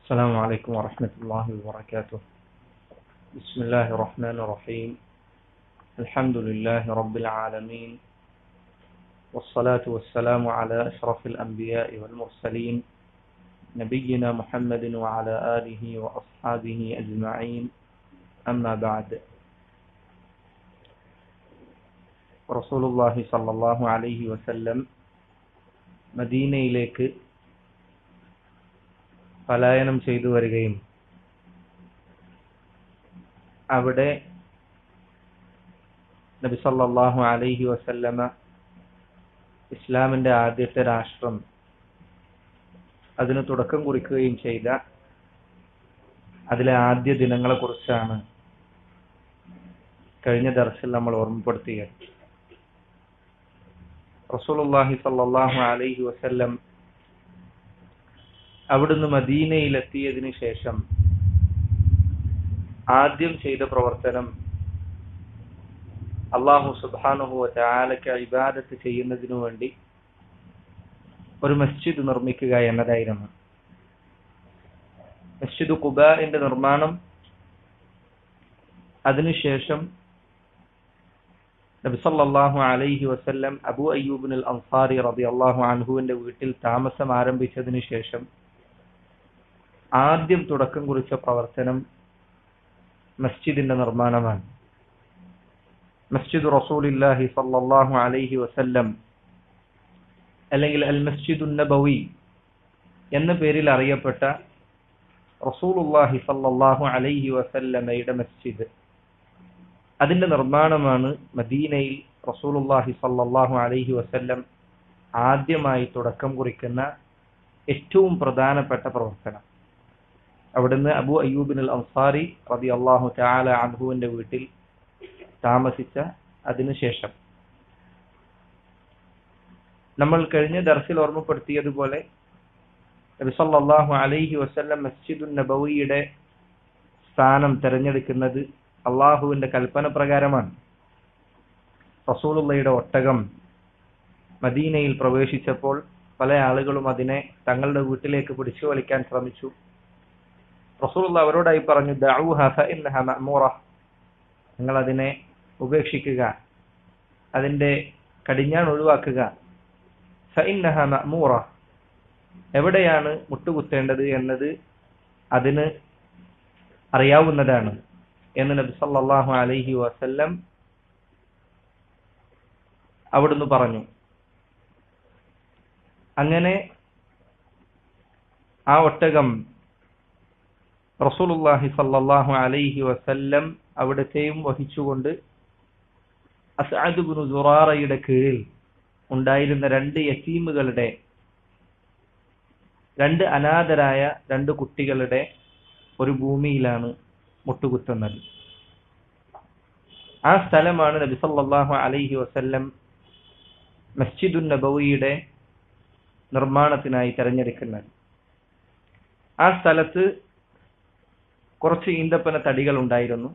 السلام عليكم ورحمة الله وبركاته بسم الله الرحمن الرحيم الحمد لله رب العالمين والصلاة والسلام على أشرف الأنبياء والمرسلين نبينا محمد وعلى آله وأصحابه أجمعين أما بعد رسول الله صلى الله عليه وسلم മദീനയിലേക്ക് പലായനം ചെയ്തു വരികയും അവിടെ നബി സല്ലല്ലാഹു അലൈഹി വസല്ലമ ഇസ്ലാമിന്റെ ആദ്യത്തെ രാഷ്ട്രം അതിന് തുടക്കം കുറിക്കുകയും ചെയ്ത അതിലെ ആദ്യ ദിനങ്ങളെ കുറിച്ചാണ് കഴിഞ്ഞ ദർശനം നമ്മൾ ഓർമ്മപ്പെടുത്തിയത് റസൂലുള്ളാഹി സല്ലല്ലാഹു അലൈഹി വസല്ലം അവിടുന്ന് മദീനയിലെത്തിയതിനു ശേഷം ആദ്യം ചെയ്ത പ്രവർത്തനം അള്ളാഹു സുബാനുഹു ചാലക്ക് ഇബാദത്ത് ചെയ്യുന്നതിനു വേണ്ടി ഒരു മസ്ജിദ് നിർമ്മിക്കുക എന്നതായിരുന്നു മസ്ജിദ് കുബാറിന്റെ നിർമ്മാണം അതിനുശേഷം നബിസല്ലാഹു അലൈഹി വസല്ലം അബു അയ്യൂബിൻ അൽ അൻസാരി റബി അള്ളാഹു അൻഹുവിന്റെ വീട്ടിൽ താമസം ആരംഭിച്ചതിനു ശേഷം ആദ്യം തുടക്കം കുറിച്ച പ്രവർത്തനം മസ്ജിദിന്റെ നിർമ്മാണമാണ് മസ്ജിദ് റസൂലില്ലാഹി സല്ലല്ലാഹു അലൈഹി വസല്ലം അല്ലെങ്കിൽ അൽ മസ്ജിദു നബവി എന്ന പേരിൽ അറിയപ്പെട്ട റസൂലുല്ലാഹി സല്ലല്ലാഹു അലൈഹി വസല്ലമയുടെ മസ്ജിദ് അതിന്റെ നിർമ്മാണമാണ് മദീനയിൽ റസൂലുല്ലാഹി സല്ലല്ലാഹു അലൈഹി വസല്ലം ആദ്യമായി തുടക്കം കുറിക്കുന്ന ഏറ്റവും പ്രധാനപ്പെട്ട പ്രവർത്തനം അവിടുന്ന് അബു അയ്യൂബിൻ അൽ അൻസാരി റബി അള്ളാഹു ചാല അൻഹുവിന്റെ വീട്ടിൽ താമസിച്ച അതിനുശേഷം നമ്മൾ കഴിഞ്ഞ ദർശിൽ ഓർമ്മപ്പെടുത്തിയതുപോലെ നബി സല്ലല്ലാഹു അലൈഹി വസല്ലം മസ്ജിദുൻ നബവിയുടെ സ്ഥാനം തിരഞ്ഞെടുക്കുന്നത് അള്ളാഹുവിന്റെ കൽപ്പന പ്രകാരമാണ് റസൂലുള്ളയുടെ ഒട്ടകം മദീനയിൽ പ്രവേശിച്ചപ്പോൾ പല ആളുകളും അതിനെ തങ്ങളുടെ വീട്ടിലേക്ക് പിടിച്ചു വലിക്കാൻ ശ്രമിച്ചു റസൂലുള്ള അവരോടായി പറഞ്ഞു ദഅൂഹ ഫഇന്നഹ മഅമൂറ നിങ്ങൾ അതിനെ ഉപേക്ഷിക്കുക അതിന്റെ കടിഞ്ഞാൺ ഒഴിവാക്കുക ഫഇന്നഹ മഅമൂറ എവിടെയാണ് മുട്ടുകുത്തേണ്ടത് എന്നത് അതിന് അറിയാവുന്നതാണ് എന്ന് നബി സല്ലല്ലാഹു അലൈഹി വസല്ലം അവിടുന്ന് പറഞ്ഞു അങ്ങനെ ആ ഒട്ടകം റസൂലുള്ളാഹി സല്ലല്ലാഹു അലൈഹി വസല്ലം അവിടത്തെയും വഹിച്ചുകൊണ്ട് അസ്അദ് ഇബ്നു സുറാറയുടെ കീഴിൽ ഉണ്ടായിരുന്ന രണ്ട് യതീമുകളുടെ രണ്ട് അനാഥരായ രണ്ട് കുട്ടികളുടെ ഒരു ഭൂമിയിലാണ് മുട്ടുകുത്തുന്നത് ആ സ്ഥലമാണ് നബി സല്ലല്ലാഹു അലൈഹി വസല്ലം മസ്ജിദുൻ നബവിയുടെ നിർമ്മാണത്തിനായി തിരഞ്ഞെടുക്കുന്നത് ആ സ്ഥലത്ത് കുറച്ച് ഈന്തപ്പന തടികൾ ഉണ്ടായിരുന്നു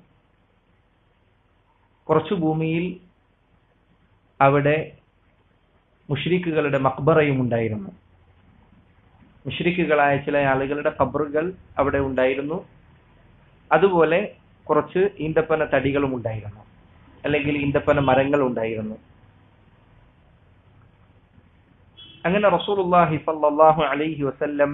കുറച്ചു ഭൂമിയിൽ അവിടെ മുഷ്രിക്കുകളുടെ മക്ബറയും ഉണ്ടായിരുന്നു മുഷ്രിക്കുകളായ ചില ആളുകളുടെ ഖബറുകൾ അവിടെ ഉണ്ടായിരുന്നു അതുപോലെ കുറച്ച് ഈന്തപ്പന തടികളും ഉണ്ടായിരുന്നു അല്ലെങ്കിൽ ഈന്തപ്പന മരങ്ങൾ ഉണ്ടായിരുന്നു അങ്ങനെ റസൂലുള്ളാഹി സല്ലല്ലാഹു അലൈഹി വസല്ലം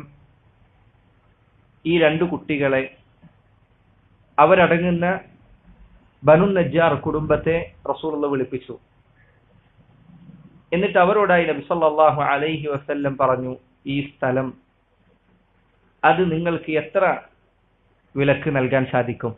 ഈ രണ്ട് കുട്ടികളെ അവരടങ്ങുന്ന ബനു നജ്ജാർ കുടുംബത്തെ റസൂലുള്ള വിളിപ്പിച്ചു എന്നിട്ട് അവരോടായി നബി സല്ലല്ലാഹു അലൈഹി വസല്ലം പറഞ്ഞു ഈ സ്ഥലം അത് നിങ്ങൾക്ക് എത്ര വിലക്ക് നൽകാൻ സാധിക്കും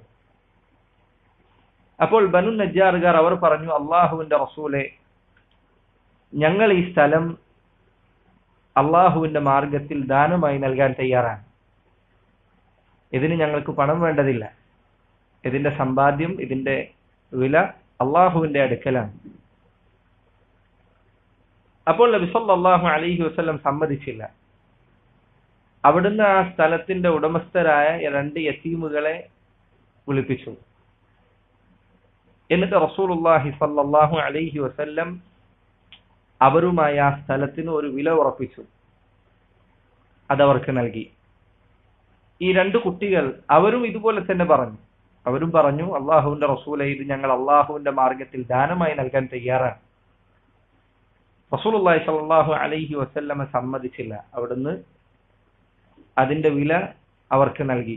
അപ്പോൾ ബനു നജ്ജാറുകാർ അവർ പറഞ്ഞു അള്ളാഹുവിന്റെ റസൂലെ ഞങ്ങൾ ഈ സ്ഥലം അള്ളാഹുവിന്റെ മാർഗത്തിൽ ദാനമായി നൽകാൻ തയ്യാറാണ് ഇതിന് ഞങ്ങൾക്ക് പണം വേണ്ടതില്ല ഇതിന്റെ സമ്പാദ്യം ഇതിന്റെ വില അള്ളാഹുവിന്റെ അടുക്കലാണ് അപ്പോൾ നബി സല്ലല്ലാഹു അലൈഹി വസല്ലം സമ്മതിച്ചില്ല അവിടുന്ന് ആ സ്ഥലത്തിന്റെ ഉടമസ്ഥരായ രണ്ട് യത്തീമുകളെ വിളിപ്പിച്ചു എന്നിട്ട് റസൂലുള്ളാഹി സല്ലല്ലാഹു അലൈഹി വസല്ലം അവരുമായി ആ സ്ഥലത്തിന് ഒരു വില ഉറപ്പിച്ചു അതവർക്ക് നൽകി ഈ രണ്ട് കുട്ടികൾ അവരും ഇതുപോലെ തന്നെ പറഞ്ഞു അവരും പറഞ്ഞു അള്ളാഹുവിന്റെ റസൂലെ ഇത് ഞങ്ങൾ അള്ളാഹുവിന്റെ മാർഗത്തിൽ ദാനമായി നൽകാൻ തയ്യാറാണ് റസൂലുള്ളാഹി സ്വല്ലല്ലാഹു അലൈഹി വസല്ലമ സമ്മതിച്ചില്ല അവിടുന്ന് അതിന്റെ വില അവർക്ക് നൽകി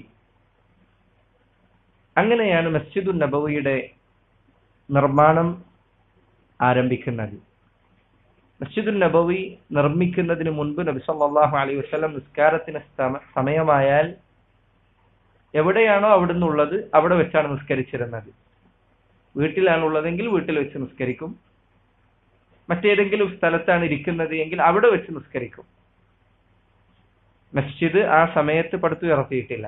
അങ്ങനെയാണ് മസ്ജിദു നബവിയുടെ നിർമ്മാണം ആരംഭിക്കുന്നത് മസ്ജിദു നബവി നിർമ്മിക്കുന്നതിന് മുൻപ് നബി സല്ലല്ലാഹു അലൈഹി വസല്ലം നിസ്കാരത്തിന് സമയമായാൽ എവിടെയാണോ അവിടുന്ന് ഉള്ളത് അവിടെ വെച്ചാണ് നിസ്കരിച്ചിരുന്നത് വീട്ടിലാണുള്ളതെങ്കിൽ വീട്ടിൽ വെച്ച് നിസ്കരിക്കും മറ്റേതെങ്കിലും സ്ഥലത്താണ് ഇരിക്കുന്നത് എങ്കിൽ അവിടെ വെച്ച് നിസ്കരിക്കും മസ്ജിദ് ആ സമയത്ത് പടുത്തുയർത്തിയിട്ടില്ല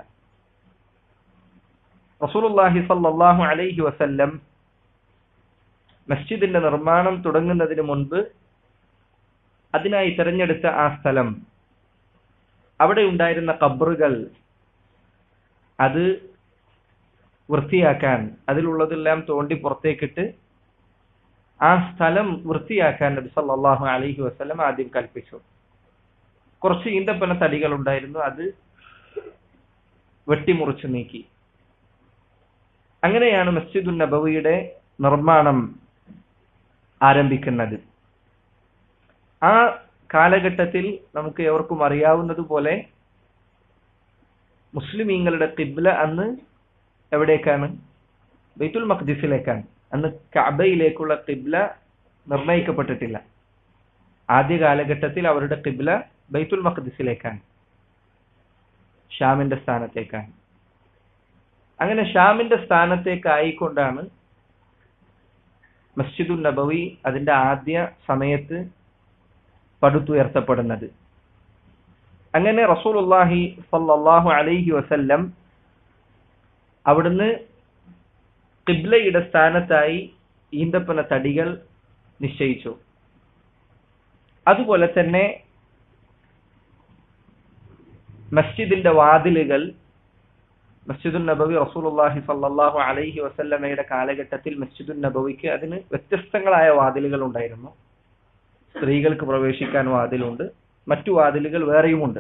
റസൂലുള്ളാഹി സല്ലല്ലാഹു അലൈഹി വസല്ലം മസ്ജിദിന്റെ നിർമ്മാണം തുടങ്ങുന്നതിന് മുൻപ് അതിനായി തിരഞ്ഞെടുത്ത ആ സ്ഥലം അവിടെ ഉണ്ടായിരുന്ന കബറുകൾ അത് വൃത്തിയാക്കാൻ അതിലുള്ളതെല്ലാം തോണ്ടി പുറത്തേക്കിട്ട് ആ സ്ഥലം വൃത്തിയാക്കാൻ നബി സല്ലല്ലാഹു അലൈഹി വസല്ലം ആദ്യം കൽപ്പിച്ചു കുറച്ച് ഈന്തപ്പന തടികൾ ഉണ്ടായിരുന്നു അത് വെട്ടിമുറിച്ചു നീക്കി അങ്ങനെയാണ് മസ്ജിദുൻ നബവിയുടെ നിർമ്മാണം ആരംഭിക്കുന്നത് ആ കാലഘട്ടത്തിൽ നമുക്ക് എവർക്കും അറിയാവുന്നതുപോലെ മുസ്ലിമീങ്ങളുടെ കിബ്ല അന്ന് എവിടേക്കാണ് ബൈത്തുൽ മഖ്ദിസിലേക്കാണ് അന്ന് കഅബയിലേക്കുള്ള കിബ്ല നിർണയിക്കപ്പെട്ടിട്ടില്ല ആദ്യ കാലഘട്ടത്തിൽ അവരുടെ കിബ്ല ബൈത്തുൽ മഖ്ദിസിലേക്കാണ് ഷാമിന്റെ സ്ഥാനത്തേക്കാണ് അങ്ങനെ ഷാമിന്റെ സ്ഥാനത്തേക്കായിക്കൊണ്ടാണ് മസ്ജിദുൽ നബവി അതിന്റെ ആദ്യ സമയത്ത് പടുത്തുയർത്തപ്പെടുന്നത് അങ്ങനെ റസൂലുള്ളാഹി സല്ലല്ലാഹു അലൈഹി വസല്ലം അവിടുന്ന് കിബ്ലയുടെ സ്ഥാനത്തായി ഈന്തപ്പന തടികൾ നിശ്ചയിച്ചു അതുപോലെ തന്നെ മസ്ജിദിന്റെ വാതിലുകൾ മസ്ജിദുൻ നബവി റസൂലുള്ളാഹി സല്ലല്ലാഹു അലൈഹി വസല്ലമയുടെ കാലഘട്ടത്തിൽ മസ്ജിദുൻ നബവിക്ക് അതിന് വ്യത്യസ്തങ്ങളായ വാതിലുകൾ ഉണ്ടായിരുന്നു സ്ത്രീകൾക്ക് പ്രവേശിക്കാൻ വാതിലുണ്ട് മറ്റു വാതിലുകൾ വേറെയുമുണ്ട്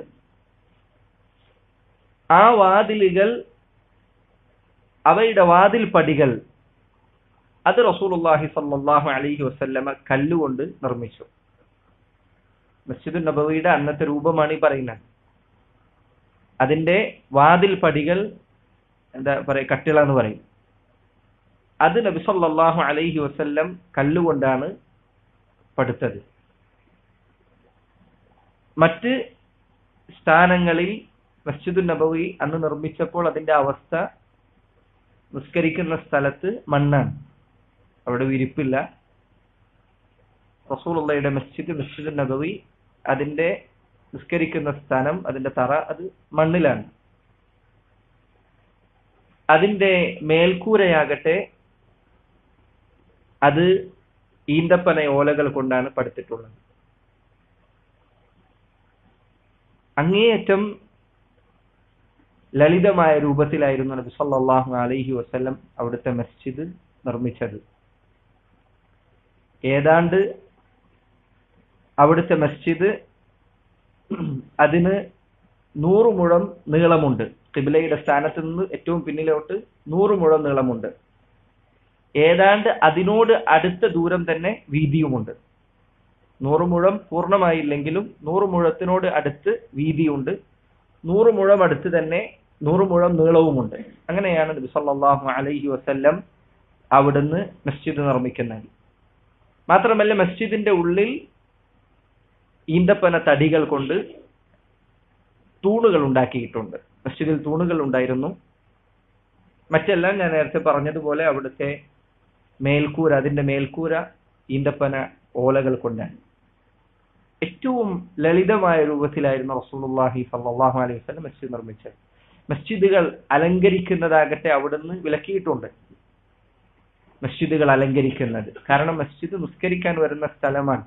ആ വാതിലുകൾ അവയുടെ വാതിൽ പടികൾ അത് റസൂലുള്ളാഹി സല്ലല്ലാഹു അലൈഹി വസല്ലമ കല്ലുകൊണ്ട് നിർമ്മിച്ചു മസ്ജിദുൻ നബവിയുടെ അന്നത്തെ രൂപമാണ് ഈ പറയുന്നത് അതിന്റെ വാതിൽ പടികൾ എന്താ പറയുക കട്ടിള എന്ന് പറയും അത് നബി സല്ലല്ലാഹു അലൈഹി വസല്ലം കല്ലുകൊണ്ടാണ് പടുത്തത് മറ്റ് സ്ഥാനങ്ങളിൽ മസ്ജിദുൻ നബവി അന്ന് നിർമ്മിച്ചപ്പോൾ അതിന്റെ അവസ്ഥ നിസ്കരിക്കുന്ന സ്ഥലത്ത് മണ്ണാണ് അവിടെ വിരിപ്പില്ല റസൂലുള്ളയുടെ മസ്ജിദ് മസ്ജിദുൻ നബവി അതിന്റെ നിസ്കരിക്കുന്ന സ്ഥാനം അതിന്റെ തറ അത് മണ്ണിലാണ് അതിന്റെ മേൽക്കൂരയാകട്ടെ അത് ഈന്തപ്പന ഓലകൾ കൊണ്ടാണ് പടുത്തിട്ടുള്ളത് അങ്ങേയറ്റം ലളിതമായ രൂപത്തിലായിരുന്നു നബി സല്ലല്ലാഹു അലൈഹി വസല്ലം അവിടുത്തെ മസ്ജിദ് നിർമ്മിച്ചത് ഏതാണ്ട് അവിടുത്തെ മസ്ജിദ് അതിന് നൂറ് മുഴം നീളമുണ്ട് കിബിലയുടെ സ്ഥാനത്ത് നിന്ന് ഏറ്റവും പിന്നിലോട്ട് നൂറ് മുഴം നീളമുണ്ട് ഏതാണ്ട് അതിനോട് അടുത്ത ദൂരം തന്നെ വീതിയുമുണ്ട് നൂറ് മുഴം പൂർണ്ണമായില്ലെങ്കിലും നൂറ് മുഴത്തിനോട് അടുത്ത് വീതിയുണ്ട് നൂറ് മുഴം അടുത്ത് തന്നെ നൂറ് മുഴം നീളവുമുണ്ട് അങ്ങനെയാണ് നബി സല്ലല്ലാഹു അലൈഹി വസല്ലം അവിടുന്ന് മസ്ജിദ് നിർമ്മിക്കുന്നത് മാത്രമല്ല മസ്ജിദിന്റെ ഉള്ളിൽ ഈന്തപ്പന തടികൾ കൊണ്ട് തൂണുകൾ ഉണ്ടാക്കിയിട്ടുണ്ട് മസ്ജിദിൽ തൂണുകൾ ഉണ്ടായിരുന്നു മറ്റെല്ലാം ഞാൻ നേരത്തെ പറഞ്ഞതുപോലെ അവിടുത്തെ മേൽക്കൂര അതിന്റെ മേൽക്കൂര ഈന്തപ്പന ഓലകൾ കൊണ്ടാണ് ഏറ്റവും ലളിതമായ രൂപത്തിലായിരുന്നു റസൂലുള്ളാഹി സല്ലല്ലാഹു അലൈഹി വസല്ലം മസ്ജിദ് നിർമ്മിച്ചത് മസ്ജിദുകൾ അലങ്കരിക്കുന്നതാകട്ടെ അവിടുന്ന് വിലക്കിയിട്ടുണ്ട് മസ്ജിദുകൾ അലങ്കരിക്കുന്നത് കാരണം മസ്ജിദ് നിസ്കരിക്കാൻ വരുന്ന സ്ഥലമാണ്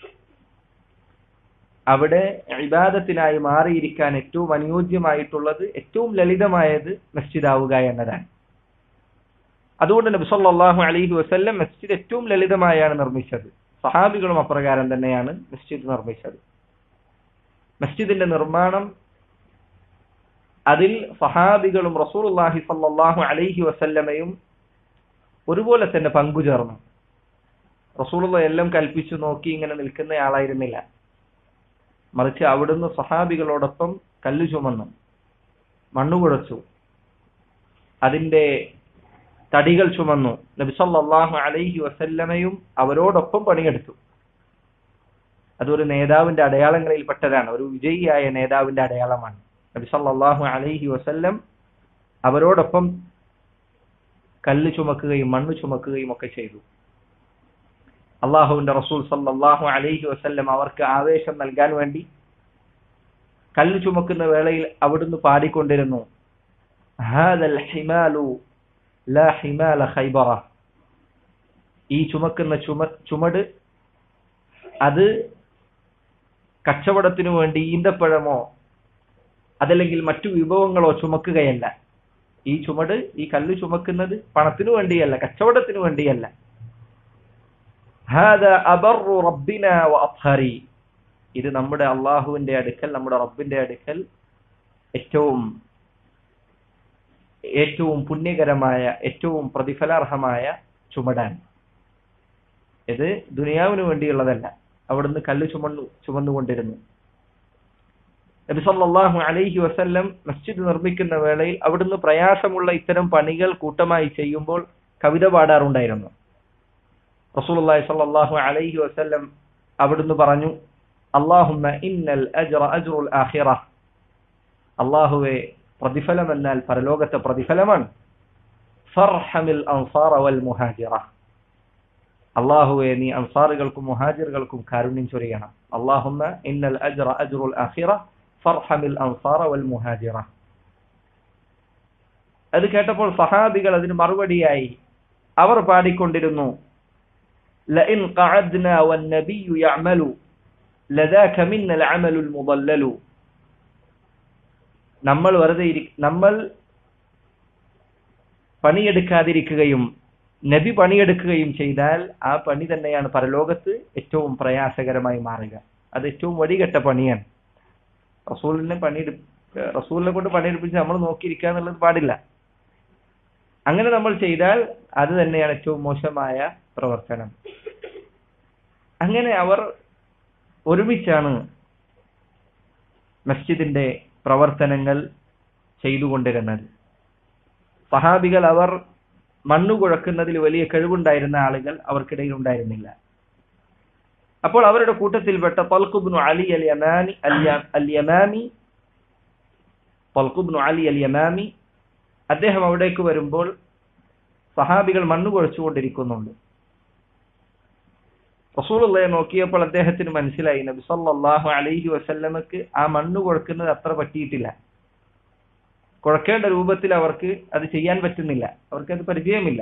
അവിടെ ഇബാദത്തിനായി മാറിയിരിക്കാൻ ഏറ്റവും അനുയോജ്യമായിട്ടുള്ളത് ഏറ്റവും ലളിതമായത് മസ്ജിദ് ആവുക എന്നതാണ് അതുകൊണ്ട് നബി സല്ലല്ലാഹു അലൈഹി വസല്ലം മസ്ജിദ് ഏറ്റവും ലളിതമായാണ് നിർമ്മിച്ചത് സഹാബികളും അപ്രകാരം തന്നെയാണ് മസ്ജിദ് നിർമ്മിച്ചത് മസ്ജിദിന്റെ നിർമ്മാണം അതിൽ സഹാബികളും റസൂലുള്ളാഹി സല്ലല്ലാഹു അലൈഹി വസല്ലമയും ഒരുപോലെ തന്നെ പങ്കുചേർന്നു റസൂലുള്ള എല്ലാം കൽപ്പിച്ചു നോക്കി ഇങ്ങനെ നിൽക്കുന്നയാളായിരുന്നില്ല മറിച്ച് അവിടുന്ന് സഹാബികളോടൊപ്പം കല്ല് ചുമന്നു മണ്ണു കുഴച്ചു അതിന്റെ തടികൾ ചുമന്നു നബി സല്ലല്ലാഹു അലൈഹി വസല്ലമയും അവരോടൊപ്പം പണിയെടുത്തു അതൊരു നേതാവിന്റെ അടയാളങ്ങളിൽ പെട്ടതാണ് ഒരു വിജയിയായ നേതാവിന്റെ അടയാളമാണ് നബി സല്ലല്ലാഹു അലൈഹി വസല്ലം അവരോടൊപ്പം കല്ല് ചുമക്കുകയും മണ്ണ് ചുമക്കുകയും ഒക്കെ ചെയ്തു അള്ളാഹുവിന്റെ റസൂൽ സല്ലല്ലാഹു അലൈഹി വസല്ലം അവർക്ക് ആവേശം നൽകാൻ വേണ്ടി കല്ല് ചുമക്കുന്ന വേളയിൽ അവിടുന്ന് പാടിക്കൊണ്ടിരുന്നു ഹാദൽ ഹിമാലു ലാ ഹിമാല ഖൈബറ ഈ ചുമക്കുന്ന ചുമ ചുമട് അത് കച്ചവടത്തിനു വേണ്ടി ഈന്തപ്പഴമോ അതല്ലെങ്കിൽ മറ്റു വിഭവങ്ങളോ ചുമക്കുകയല്ല ഈ ചുമട് ഈ കല്ല് ചുമക്കുന്നത് പണത്തിനു വേണ്ടിയല്ല കച്ചവടത്തിനു വേണ്ടിയല്ല ഹാദ അബറു റബ്ബിന വ അത്ഹരി ഇത് നമ്മുടെ അള്ളാഹുവിന്റെ അടുക്കൽ നമ്മുടെ റബ്ബിന്റെ അടുക്കൽ ഏറ്റവും ഏറ്റവും പുണ്യകരമായ ഏറ്റവും പ്രതിഫലാർഹമായ ചുമടാണ് ഇത് ദുനിയാവിന് വേണ്ടിയുള്ളതല്ല അവിടുന്ന് കല്ല് ചുമന്നു ചുമന്നുകൊണ്ടിരുന്നു നബി സല്ലല്ലാഹു അലൈഹി വസല്ലം മസ്ജിദ് നിർമ്മിക്കുന്ന വേളയിൽ അവിടുന്ന് പ്രയാസമുള്ള ഇത്തരം പണികൾ കൂട്ടമായി ചെയ്യുമ്പോൾ കവിത പാടാറുണ്ടായിരുന്നു റസൂലുള്ളാഹി സ്വല്ലല്ലാഹു അലൈഹി വസല്ലം അവിടുന്ന് പറഞ്ഞു അല്ലാഹുമ്മ ഇന്നൽ അജ്റ അജ്റുൽ ആഖിറ അല്ലാഹുവേ പ്രതിഫലം എന്നാൽ പരലോകത്തെ പ്രതിഫലമാണ് ഫർഹമിൽ അൻസാറ വൽ മുഹാജിറ അള്ളാഹുവെ നീ അൻസാറുകൾക്കും മുഹാജിറുകൾക്കും കാരുണ്യം ചൊരിയണം അള്ളാഹുമ്മ ഇന്നൽ അജ്റ അജ്റുൽ ആഖിറ ഫർഹമിൽ അൻസാറ വൽ മുഹാജിറ അത് കേട്ടപ്പോൾ സഹാബികൾ അതിന് മറുപടിയായി അവർ പാടിക്കൊണ്ടിരുന്നു لئن قعدنا والنبي يعمل لذاك منا العمل المضلل നമ്മൾ വെറുതെ നമ്മൾ പണിയെടുക്കാതിരിക്കുകയും നബി പണിയെടുക്കുകയും ചെയ്താൽ ആ പണി തന്നെയാണ് പരലോകത്ത് ഏറ്റവും പ്രയാസകരമായി മാറുക അത് ഏറ്റവും വടികെട്ട പണിയാണ് റസൂലിനെ പണിയെടു റസൂലിനെ കൊണ്ട് പണിയെടുപ്പിച്ച് നമ്മൾ നോക്കിയിരിക്കുക എന്നുള്ളത് പാടില്ല അങ്ങനെ നമ്മൾ ചെയ്താൽ അത് തന്നെയാണ് ഏറ്റവും മോശമായ പ്രവർത്തനം അങ്ങനെ അവർ ഒരുമിച്ചാണ് മസ്ജിദിന്റെ പ്രവർത്തനങ്ങൾ ചെയ്തുകൊണ്ടിരുന്നത് സഹാബികൾ അവർ മണ്ണു കുഴക്കുന്നതിൽ വലിയ കഴിവുണ്ടായിരുന്ന ആളുകൾ അവർക്കിടയിൽ ഉണ്ടായിരുന്നില്ല അപ്പോൾ അവരുടെ കൂട്ടത്തിൽപ്പെട്ട പൽക്കുബ്നു അലി അൽ യമാനി അൽ യമാമി പൽക്കുബ്നു അലി അൽ യമാമി അദ്ദേഹം അവിടേക്ക് വരുമ്പോൾ സഹാബികൾ മണ്ണു കുഴച്ചുകൊണ്ടിരിക്കുന്നുണ്ട് റസൂലുള്ളയെ നോക്കിയപ്പോൾ അദ്ദേഹത്തിന് മനസ്സിലായി നബി സല്ലല്ലാഹു അലൈഹി വസല്ലമക്ക് ആ മണ്ണ് കുഴക്കുന്നത് അത്ര പറ്റിയിട്ടില്ല കുഴക്കേണ്ട രൂപത്തിൽ അവർക്ക് അത് ചെയ്യാൻ പറ്റുന്നില്ല അവർക്ക് അത് പരിചയമില്ല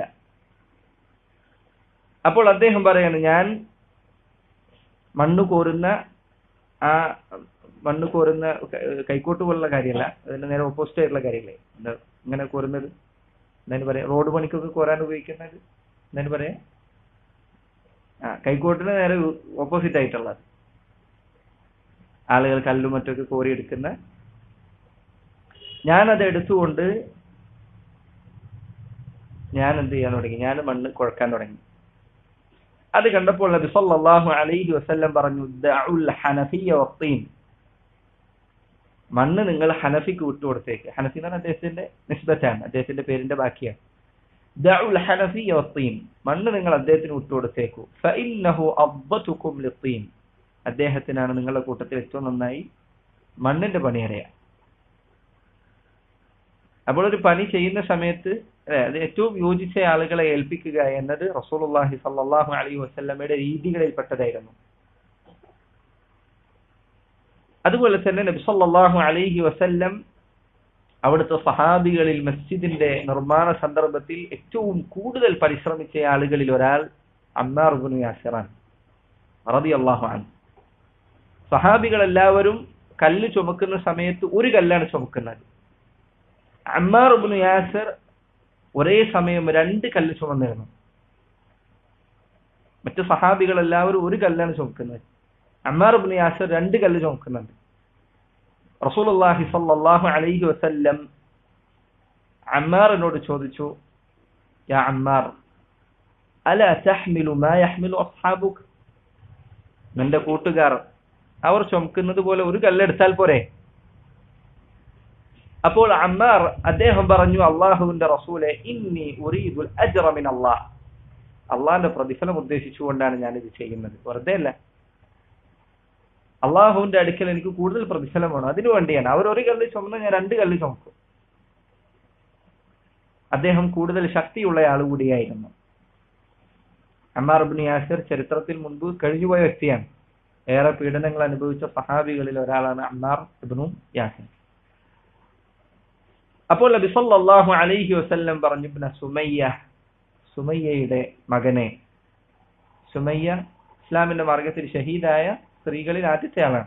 അപ്പോൾ അദ്ദേഹം പറയാണ് ഞാൻ മണ്ണ് കോരുന്ന ആ മണ്ണ് കോരുന്ന കൈക്കോട്ട് പോലുള്ള കാര്യമല്ല അതിന്റെ നേരെ ഓപ്പോസിറ്റ് ആയിട്ടുള്ള കാര്യമല്ലേ എന്താ ഇങ്ങനെ കോരുന്നത് എന്തായാലും പറയാം റോഡ് പണിക്കൊക്കെ കോരാൻ ഉപയോഗിക്കുന്നത് എന്തായാലും പറയാം ആ കൈക്കോട്ടിന് നേരെ ഓപ്പോസിറ്റ് ആയിട്ടുള്ളത് ആളുകൾ കല്ലും മറ്റൊക്കെ കോരി എടുക്കുന്ന ഞാനത് എടുത്തുകൊണ്ട് ഞാൻ എന്ത് ചെയ്യാൻ തുടങ്ങി ഞാൻ മണ്ണ് കുഴക്കാൻ തുടങ്ങി അത് കണ്ടപ്പോൾ നബി സല്ലല്ലാഹു അലൈഹി വസല്ലം പറഞ്ഞു ദഉൽ ഹനഫിയ വത്തീൻ മണ്ണ് നിങ്ങൾ ഹനഫിക്ക് വിട്ടുകൊടുത്തേക്ക് ഹനഫി എന്ന് പറഞ്ഞാൽ അദ്ദേഹത്തിന്റെ നിസ്ബത്താണ് അദ്ദേഹത്തിന്റെ പേരിന്റെ ബാക്കിയാണ് ദഉൽ ഹനഫിയ വത്തീൻ മണ്ണ് നിങ്ങൾ അദ്ദേഹത്തിന് വിട്ടുകൊടുത്തേക്കു ഫഇന്നഹു അബ്ബതുകും ലിത്തീൻ അദ്ദേഹത്തിനാണ് നിങ്ങളുടെ കൂട്ടത്തിൽ ഏറ്റവും നന്നായി മണ്ണിന്റെ പണി അറിയാം അപ്പോൾ ഒരു പണി ചെയ്യുന്ന സമയത്ത് അല്ലെ അത് ഏറ്റവും യോജിച്ച ആളുകളെ ഏൽപ്പിക്കുക എന്നത് റസൂലുള്ളാഹി സല്ലല്ലാഹു അലൈഹി വസല്ലമയുടെ രീതികളിൽപ്പെട്ടതായിരുന്നു അതുപോലെ തന്നെ നബി സല്ലല്ലാഹു അലൈഹി വസല്ലം അവിടുത്തെ സഹാബികളിൽ മസ്ജിദിന്റെ നിർമ്മാണ സന്ദർഭത്തിൽ ഏറ്റവും കൂടുതൽ പരിശ്രമിച്ച ആളുകളിൽ ഒരാൾ അമ്മാർ ഇബ്നു യാസിറാൻ റളിയല്ലാഹു അൻഹു സഹാബികൾ എല്ലാവരും കല്ല് ചുമക്കുന്ന സമയത്ത് ഒരു കല്ലാണ് ചുമക്കുന്നത് അമ്മാർ ഇബ്നു യാസിർ ഒരേ സമയം രണ്ട് കല്ല് ചുമന്നിരുന്നു മറ്റു സഹാബികൾ എല്ലാവരും ഒരു കല്ലാണ് ചുമക്കുന്നത് അമ്മാർ ഇബ്നു യാസിർ രണ്ട് കല്ല് ചുമക്കുന്നുണ്ട് റസൂലുള്ളാഹി സ്വല്ലല്ലാഹു അലൈഹി വസല്ലം അമ്മാറിനോട് ചോദിച്ചു യാ അമ്മാർ അല തഹ്മിലു മാ യഹ്മിലു അസ്ഹാബുക് നിന്റെ കൂട്ടുകാർ അവർ ചുമക്കുന്നത് പോലെ ഒരു കല്ലെടുത്താൽ പോരെ അപ്പോൾ അമ്മാർ അദ്ദേഹം പറഞ്ഞു അള്ളാഹുവിന്റെ റസൂലെ ഇന്നി ഉറീദുൽ അജ്റ മിൻ അല്ലാഹ് അള്ളാഹിന്റെ പ്രതിഫലം ഉദ്ദേശിച്ചുകൊണ്ടാണ് ഞാൻ ഇത് ചെയ്യുന്നത് വെറുതെ അല്ല അള്ളാഹുവിന്റെ അടുക്കൽ എനിക്ക് കൂടുതൽ പ്രതിഫലം വേണം അതിനു വേണ്ടിയാണ് അവർ ഒരു കല്ല് ചുമന്ന് ഞാൻ രണ്ട് കല്ല് ചുമക്കും അദ്ദേഹം കൂടുതൽ ശക്തിയുള്ള ആൾ കൂടിയായിരുന്നു അമ്മാർ ഇബ്നു യാസിർ ചരിത്രത്തിൽ മുൻപ് കഴിഞ്ഞുപോയ വ്യക്തിയാണ് ഏറെ പീഡനങ്ങൾ അനുഭവിച്ച സഹാബികളിൽ ഒരാളാണ് അമ്മാർ ഇബ്നു യാസിർ അപ്പോൾ നബി സല്ലല്ലാഹു അലൈഹി വസല്ലം പറഞ്ഞു ഇബ്ന സുമയ്യ സുമയ്യയുടെ മകനെ സുമയ്യ ഇസ്ലാമിന്റെ മാർഗത്തിൽ ഷഹീദായ സ്ത്രീകളിൽ ആദ്യത്തെ ആളാണ്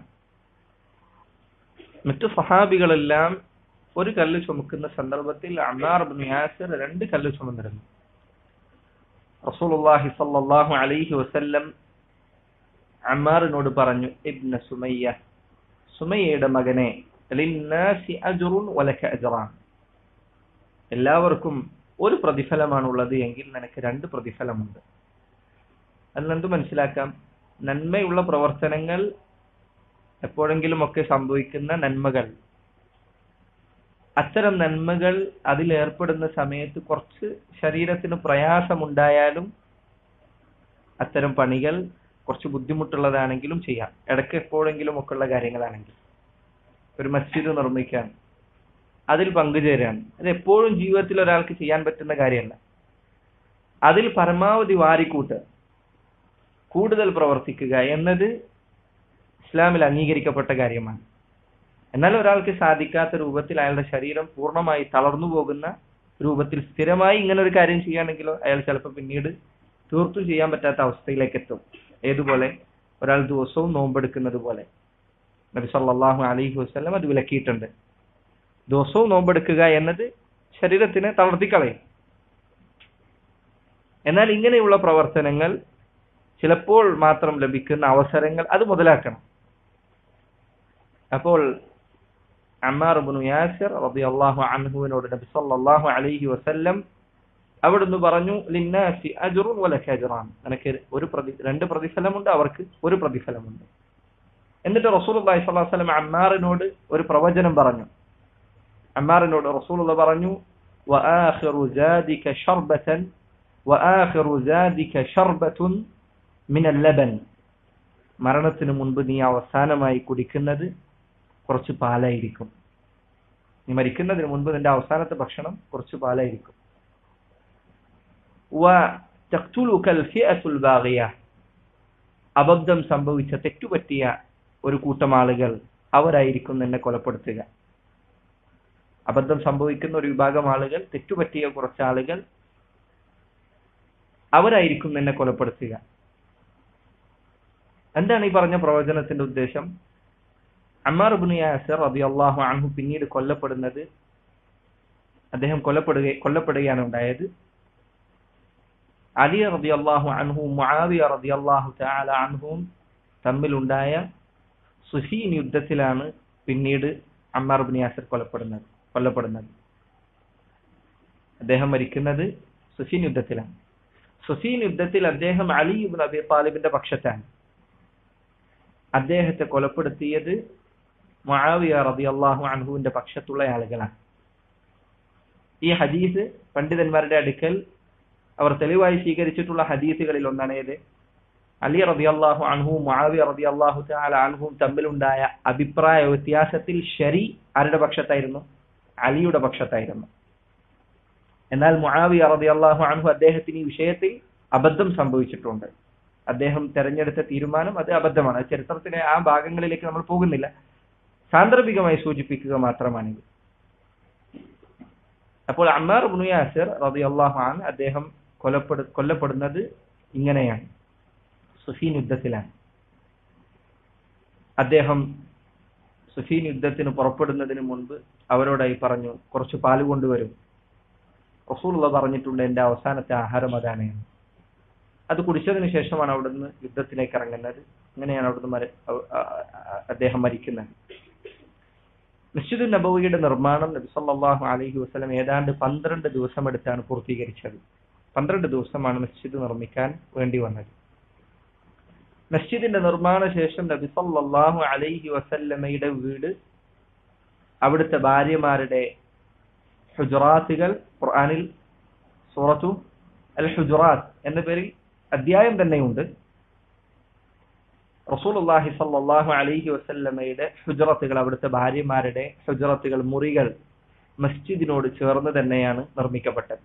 മറ്റു സഹാബികളെല്ലാം ഒരു കല്ല് ചുമക്കുന്ന സന്ദർഭത്തിൽ അമ്മാർ ഇബ്നു യാസിർ രണ്ട് കല്ല് ചുമന്നിരുന്നു റസൂലുള്ളാഹി സല്ലല്ലാഹു അലൈഹി വസല്ലം അമ്മാറിനോട് പറഞ്ഞു ഇബ്ന സുമയ്യ സുമയ്യയുടെ മകനെ ലിന്നാസി അജ്റുൻ വലക അജ്റാൻ എല്ലാവർക്കും ഒരു പ്രതിഫലമാണുള്ളത് എങ്കിൽ നിനക്ക് രണ്ട് പ്രതിഫലമുണ്ട് അതിൽ എന്ത് മനസ്സിലാക്കാം നന്മയുള്ള പ്രവർത്തനങ്ങൾ എപ്പോഴെങ്കിലും ഒക്കെ സംഭവിക്കുന്ന നന്മകൾ അത്തരം നന്മകൾ അതിൽ ഏർപ്പെടുന്ന സമയത്ത് കുറച്ച് ശരീരത്തിന് പ്രയാസമുണ്ടായാലും അത്തരം പണികൾ കുറച്ച് ബുദ്ധിമുട്ടുള്ളതാണെങ്കിലും ചെയ്യാം ഇടയ്ക്ക് എപ്പോഴെങ്കിലും ഒക്കെ ഉള്ള കാര്യങ്ങളാണെങ്കിൽ ഒരു മസ്ജിദ് നിർമ്മിക്കാൻ അതിൽ പങ്കുചേരാൻ അത് എപ്പോഴും ജീവിതത്തിൽ ഒരാൾക്ക് ചെയ്യാൻ പറ്റുന്ന കാര്യമല്ല അതിൽ പരമാവധി വാരിക്കൂട്ട് കൂടുതൽ പ്രവർത്തിക്കുക എന്നത് ഇസ്ലാമിൽ അംഗീകരിക്കപ്പെട്ട കാര്യമാണ് എന്നാൽ ഒരാൾക്ക് സാധിക്കാത്ത രൂപത്തിൽ അയാളുടെ ശരീരം പൂർണ്ണമായി തളർന്നു പോകുന്ന രൂപത്തിൽ സ്ഥിരമായി ഇങ്ങനെ ഒരു കാര്യം ചെയ്യുകയാണെങ്കിലോ അയാൾ ചിലപ്പോൾ പിന്നീട് തീർത്തും ചെയ്യാൻ പറ്റാത്ത അവസ്ഥയിലേക്ക് എത്തും ഏതുപോലെ ഒരാൾ ദിവസവും നോമ്പെടുക്കുന്നത് പോലെ നബി സല്ലല്ലാഹു അലൈഹി വസല്ലം അത് വിലക്കിയിട്ടുണ്ട് ദിവസവും നോമ്പെടുക്കുക എന്നത് ശരീരത്തിനെ തളർത്തിക്കളയും എന്നാൽ ഇങ്ങനെയുള്ള പ്രവർത്തനങ്ങൾ ചിലപ്പോൾ മാത്രം ലഭിക്കുന്ന അവസരങ്ങൾ അത് മുതലാക്കണം അപ്പോൾ അമ്മാർ ഇബ്നു യാസിർ റളിയല്ലാഹു അൻഹുവിനോട് നബി സല്ലല്ലാഹു അലൈഹി വസല്ലം അവിടുന്ന് പറഞ്ഞു ലിന്നാസി അജ്റുൻ വലക അജ്റാൻ നിനക്ക് ഒരു പ്രതി രണ്ട് പ്രതിഫലമുണ്ട് അവർക്ക് ഒരു പ്രതിഫലമുണ്ട് എന്നിട്ട് റസൂലുള്ളാഹി സ്വല്ലല്ലാഹു അലൈഹി വസല്ലം അമ്മാറിനോട് ഒരു പ്രവചനം പറഞ്ഞു അമ്മാറിനോട് റസൂലുള്ള പറഞ്ഞു വആഖിറു ജാദിക ശർബതൻ വആഖിറു ജാദിക ശർബത്തുൻ മിനൽ ലബൻ മരണത്തിന് മുൻപ് നീ അവസാനമായി കുടിക്കുന്നത് കുറച്ച് പാലായിരിക്കും നീ മരിക്കുന്നതിന് മുൻപ് നിന്റെ അവസാനത്തെ ഭക്ഷണം കുറച്ച് പാലായിരിക്കും അബദ്ധം സംഭവിച്ച തെറ്റുപറ്റിയ ഒരു കൂട്ടം ആളുകൾ അവരായിരിക്കും നിന്നെ കൊലപ്പെടുത്തുക അബദ്ധം സംഭവിക്കുന്ന ഒരു വിഭാഗം ആളുകൾ തെറ്റുപറ്റിയ കുറച്ച് ആളുകൾ അവരായിരിക്കും നിന്നെ കൊലപ്പെടുത്തുക എന്താണ് ഈ പറഞ്ഞ പ്രവചനത്തിന്റെ ഉദ്ദേശം അമ്മാർ ഇബ്നു യാസിർ റളിയല്ലാഹു അൻഹു പിന്നീട് കൊല്ലപ്പെടുന്നത് അദ്ദേഹം കൊല്ലപ്പെടുക കൊല്ലപ്പെടുകയാണ് ഉണ്ടായത് അലി റളിയല്ലാഹു അൻഹു മുആവിയ റളിയല്ലാഹു തആല അൻഹും തമ്മിലുണ്ടായ സുഹീൻ യുദ്ധത്തിലാണ് പിന്നീട് അമ്മാർ ഇബ്നു യാസിർ കൊല്ലപ്പെടുന്നത് കൊല്ലപ്പെടുന്നത് അദ്ദേഹം മരിക്കുന്നത് സുസീൻ യുദ്ധത്തിലാണ് സുസീൻ യുദ്ധത്തിൽ അദ്ദേഹം അലി ഇബ്നു അബി താലിബിന്റെ പക്ഷത്താണ് അദ്ദേഹത്തെ കൊലപ്പെടുത്തിയത് മുആവിയ റളിയല്ലാഹു അൻഹുവിന്റെ പക്ഷത്തുള്ള ആളുകളാണ് ഈ ഹദീസ് പണ്ഡിതന്മാരുടെ അടുക്കൽ അവർ തെളിവായി സ്വീകരിച്ചിട്ടുള്ള ഹദീസുകളിൽ ഒന്നാണ് ഏത് അലി റളിയല്ലാഹു അൻഹുവും മുആവിയ റളിയല്ലാഹു തആല അൻഹുവും തമ്മിലുണ്ടായ അഭിപ്രായ വ്യത്യാസത്തിൽ ശരി ആരുടെ പക്ഷത്തായിരുന്നു അലിയുടെ പക്ഷത്തായിരുന്നു എന്നാൽ മുആവിയ റളിയല്ലാഹു അൻഹു അദ്ദേഹത്തിന് ഈ വിഷയത്തിൽ അബദ്ധം സംഭവിച്ചിട്ടുണ്ട് അദ്ദേഹം തെരഞ്ഞെടുത്ത തീരുമാനം അത് അബദ്ധമാണ് ചരിത്രത്തിലെ ആ ഭാഗങ്ങളിലേക്ക് നമ്മൾ പോകുന്നില്ല സാന്ദർഭികമായി സൂചിപ്പിക്കുക മാത്രമാണിത് അപ്പോൾ അമ്മാർ ഇബ്നു യാസിർ റളിയല്ലാഹു അൻഹു അദ്ദേഹം കൊലപ്പെടു കൊല്ലപ്പെടുന്നത് ഇങ്ങനെയാണ് സുഫീൻ യുദ്ധത്തിലാണ് അദ്ദേഹം സുഫീൻ യുദ്ധത്തിന് പുറപ്പെടുന്നതിന് മുൻപ് അവരോടായി പറഞ്ഞു കുറച്ച് പാല് കൊണ്ടുവരും റസൂലുള്ള പറഞ്ഞിട്ടുണ്ട് എന്റെ അവസാനത്തെ ആഹാരം അതാണ് എന്ന്. അത് കുടിച്ചതിന് ശേഷമാണ് അവിടുന്ന് യുദ്ധത്തിലേക്ക് ഇറങ്ങുന്നത് അങ്ങനെയാണ് അവിടുന്ന് മര- അ- അ- അ- അദ്ദേഹം മരിക്കുന്നത് മസ്ജിദ് നബവിയുടെ നിർമ്മാണം നബി സല്ലല്ലാഹു അലൈഹി വസല്ലം ഏതാണ്ട് പന്ത്രണ്ട് ദിവസം എടുത്താണ് പൂർത്തീകരിച്ചത് പന്ത്രണ്ട് ദിവസമാണ് മസ്ജിദ് നിർമ്മിക്കാൻ വേണ്ടി വന്നത് മസ്ജിദിന്റെ നിർമ്മാണ ശേഷം നബി സല്ലല്ലാഹു അലൈഹി വസല്ലമയുടെ വീട് അവിടുത്തെ ഭാര്യമാരുടെ ഹുജറാത്തുകൾ ഖുർആനിൽ സൂറത്തു അൽ ഹുജറാത്ത് എന്ന പേരിൽ അധ്യായം തന്നെയുണ്ട് റസൂലുള്ളാഹി സല്ലല്ലാഹു അലൈഹി വസല്ലമയുടെ ഹുജറത്തുകൾ അവിടുത്തെ ഭാര്യമാരുടെ ഹുജറത്തുകൾ മുറികൾ മസ്ജിദിനോട് ചേർന്ന് തന്നെയാണ് നിർമ്മിക്കപ്പെട്ടത്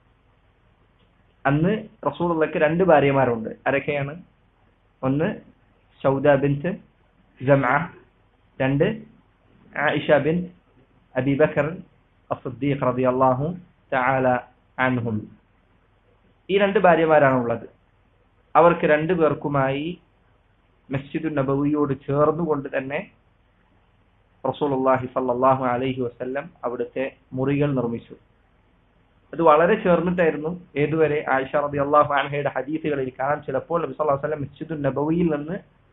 അന്ന് റസൂലുള്ളാഹിക്ക് രണ്ട് ഭാര്യമാരുണ്ട് ആരൊക്കെയാണ് ഒന്ന് സൗദ ബിൻത്ത് ജംഅ രണ്ട് ആയിഷ ബിൻ അബി ബക്കർ അസ്സദ്ദീഖ് റളിയല്ലാഹു തആല അൻഹും ഈ രണ്ട് ഭാര്യമാരാണ് ഉള്ളത് അവർക്ക് രണ്ടു പേർക്കുമായി മസ്ജിദു നബവിയോട് ചേർന്നുകൊണ്ട് തന്നെ റസൂലുള്ളാഹി സല്ലല്ലാഹു അലൈഹി വസല്ലം അവിടുത്തെ മുറികൾ നിർമ്മിച്ചു അത് വളരെ ചേർന്നിട്ടായിരുന്നു ഏതുവരെ ആയിഷ റളിയല്ലാഹു അൻഹയുടെ ഹദീസുകളിൽ കാണാൻ ചിലപ്പോൾ നബി സല്ലല്ലാഹു അലൈഹി വസല്ലം മസ്ജിദു നബവിയിൽ നിന്ന്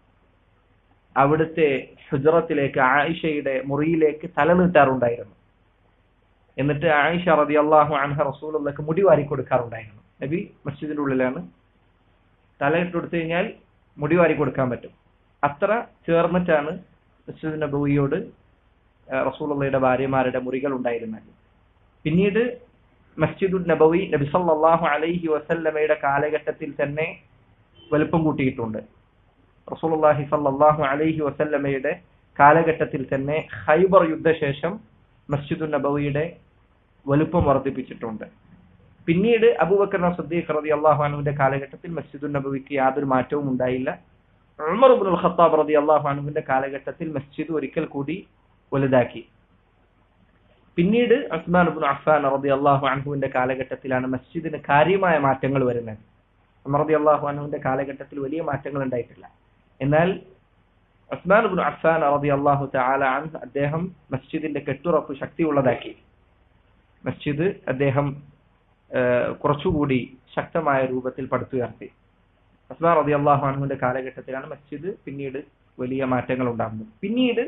അവിടുത്തെ ഹുജറത്തിലേക്ക് ആയിഷയുടെ മുറിയിലേക്ക് തല നീട്ടാറുണ്ടായിരുന്നു എന്നിട്ട് ആയിഷ റളിയല്ലാഹു അൻഹ റസൂലുള്ളാഹിക്ക് മുടി വാരി കൊടുക്കാറുണ്ടായിരുന്നു നബി മസ്ജിദിന്റെ ഉള്ളിലാണ് തല ഇട്ട് കൊടുത്തു കഴിഞ്ഞാൽ മുടി വാരി കൊടുക്കാൻ പറ്റും അത്ര ചേർന്നിട്ടാണ് മസ്ജിദ് നബവിയോട് റസൂലുള്ളയുടെ ഭാര്യമാരുടെ മുറികൾ ഉണ്ടായിരുന്നത് പിന്നീട് മസ്ജിദുൽ നബവി നബി സല്ലല്ലാഹു അലൈഹി വസല്ലമയുടെ കാലഘട്ടത്തിൽ തന്നെ വലുപ്പം കൂട്ടിയിട്ടുണ്ട് റസൂലുള്ളാഹി സല്ലല്ലാഹു അലൈഹി വസല്ലമയുടെ കാലഘട്ടത്തിൽ തന്നെ ഖൈബർ യുദ്ധശേഷം മസ്ജിദുൽ നബവിയുടെ വലുപ്പം വർദ്ധിപ്പിച്ചിട്ടുണ്ട് പിന്നീട് അബൂബക്കർ സദ്ദീഖ് റളിയല്ലാഹു അൻഹുവിന്റെ കാലഘട്ടത്തിൽ മസ്ജിദുൽ നബവിക്ക് യാതൊരു മാറ്റവും ഉണ്ടായില്ല ഉമർ ഇബ്നുൽ ഖത്താബ് റളിയല്ലാഹു അൻഹുവിന്റെ കാലഘട്ടത്തിൽ മസ്ജിദ് ഒരിക്കൽ കൂടി വലുതാക്കി പിന്നീട് ഉസ്മാൻ ഇബ്നു അഫ്ഫാൻ റളിയല്ലാഹു അൻഹുവിന്റെ കാലഘട്ടത്തിലാണ് മസ്ജിദിന് കാര്യമായ മാറ്റങ്ങൾ വരുന്നത് ഉമർ റളിയല്ലാഹു അൻഹുവിന്റെ കാലഘട്ടത്തിൽ വലിയ മാറ്റങ്ങൾ ഉണ്ടായിട്ടില്ല എന്നാൽ ഉസ്മാൻ ഇബ്നു അഫ്ഫാൻ റളിയല്ലാഹു തആല അൻഹു അദ്ദേഹം മസ്ജിദിന്റെ കെട്ടുറപ്പ് ശക്തിയുള്ളതാക്കി മസ്ജിദ് അദ്ദേഹം കുറച്ചുകൂടി ശക്തമായ രൂപത്തിൽ പടുത്തുയർത്തി ഉസ്മാൻ റളിയല്ലാഹു അൻഹുവിന്റെ കാലഘട്ടത്തിലാണ് മസ്ജിദ് പിന്നീട് വലിയ മാറ്റങ്ങൾ ഉണ്ടാകുന്നത് പിന്നീട്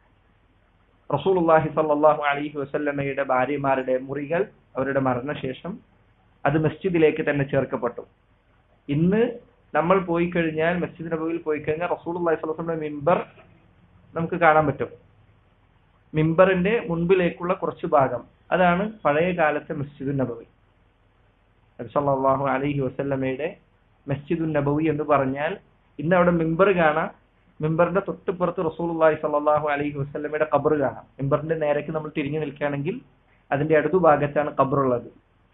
റസൂലുള്ളാഹി സ്വല്ലല്ലാഹു അലൈഹി വസല്ലമയുടെ ഭാര്യമാരുടെ മുറികൾ അവരുടെ മരണശേഷം അത് മസ്ജിദിലേക്ക് തന്നെ ചേർക്കപ്പെട്ടു ഇന്ന് നമ്മൾ പോയി കഴിഞ്ഞാൽ മസ്ജിദ് നബവിയിൽ പോയി കഴിഞ്ഞാൽ റസൂലുള്ളാഹി സ്വല്ലല്ലാഹു അലൈഹി വസല്ലമയുടെ മിമ്പർ നമുക്ക് കാണാൻ പറ്റും മിമ്പറിന്റെ മുൻപിലേക്കുള്ള കുറച്ച് ഭാഗം അതാണ് പഴയ കാലത്തെ മസ്ജിദുൻ നബവി നബി സല്ലല്ലാഹു അലൈഹി വസല്ലമയുടെ മസ്ജിദുൻ നബവി എന്ന് പറഞ്ഞാൽ ഇന്ന് അവിടെ മിമ്പർ കാണാം മിമ്പറിന്റെ തൊട്ടുപുറത്ത് റസൂലുള്ളാഹി സ്വല്ലല്ലാഹു അലൈഹി വസല്ലമയുടെ ഖബർ കാണാം മിമ്പറിന്റെ നേരേക്ക് നമ്മൾ തിരിഞ്ഞു നിൽക്കുകയാണെങ്കിൽ അതിന്റെ അടുത്ത ഭാഗത്താണ് ഖബറുള്ളത്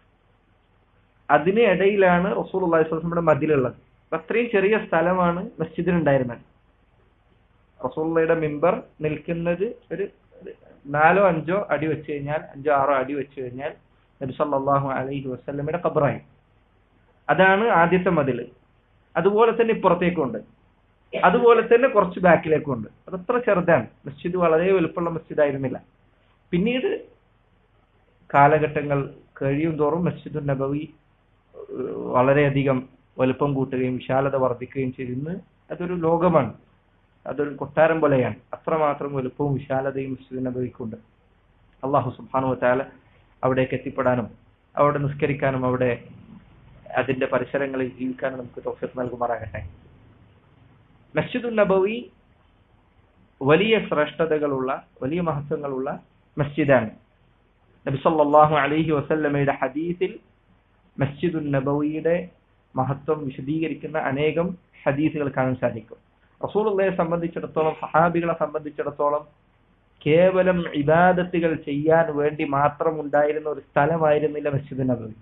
അതിന് ഇടയിലാണ് റസൂലുള്ളാഹി സ്വല്ലല്ലാഹുടെ മതിലുള്ളത് അത്രയും ചെറിയ സ്ഥലമാണ് മസ്ജിദിനുണ്ടായിരുന്നത് റസൂലുള്ളയുടെ മിമ്പർ നിൽക്കുന്നത് ഒരു നാലോ അഞ്ചോ അടി വെച്ച് കഴിഞ്ഞാൽ അഞ്ചോ ആറോ അടി വെച്ച് കഴിഞ്ഞാൽ നബി സല്ലല്ലാഹു അലൈഹി വസല്ലമയുടെ ഖബറായി അതാണ് ആദ്യത്തെ മതില് അതുപോലെ തന്നെ ഇപ്പുറത്തേക്കുണ്ട് അതുപോലെ തന്നെ കുറച്ച് ബാക്കിലേക്കുണ്ട് അതത്ര ചെറുതാണ് മസ്ജിദ് വളരെ വലുപ്പമുള്ള മസ്ജിദ് ആയിരുന്നില്ല പിന്നീട് കാലഘട്ടങ്ങൾ കഴിയും തോറും മസ്ജിദുൻ നബവി വളരെയധികം വലുപ്പം കൂട്ടുകയും വിശാലത വർദ്ധിക്കുകയും ചെയ്തിരുന്ന് അതൊരു ലോകമാണ് അതൊരു കൊട്ടാരം പോലെയാണ് അത്രമാത്രം വലുപ്പവും വിശാലതയും മസ്ജിദ് നബവിക്കുണ്ട് അള്ളാഹു സുബ്ഹാനഹു വതആല അവിടേക്ക് എത്തിപ്പെടാനും അവിടെ നിസ്കരിക്കാനും അവിടെ അതിന്റെ പരിസരങ്ങളിൽ ജീവിക്കാനും നമുക്ക് തൗഫീഖ് നൽകുമാറാകട്ടെ മസ്ജിദുൻ നബവി വലിയ ശ്രേഷ്ഠതകളുള്ള വലിയ മഹത്വങ്ങളുള്ള മസ്ജിദാണ് നബി സല്ലല്ലാഹു അലൈഹി വസല്ലമയുടെ ഹദീസിൽ മസ്ജിദുൻ നബവിയുടെ മഹത്വം വിശദീകരിക്കുന്ന അനേകം ഹദീസുകൾ കാണാൻ സാധിക്കും റസൂലുള്ളയെ സംബന്ധിച്ചിടത്തോളം സഹാബികളെ സംബന്ധിച്ചിടത്തോളം കേവലം ഇബാദത്തുകൾ ചെയ്യാൻ വേണ്ടി മാത്രം ഉണ്ടായിരുന്ന ഒരു സ്ഥലമായിരുന്നില്ല മസ്ജിദ് നബവി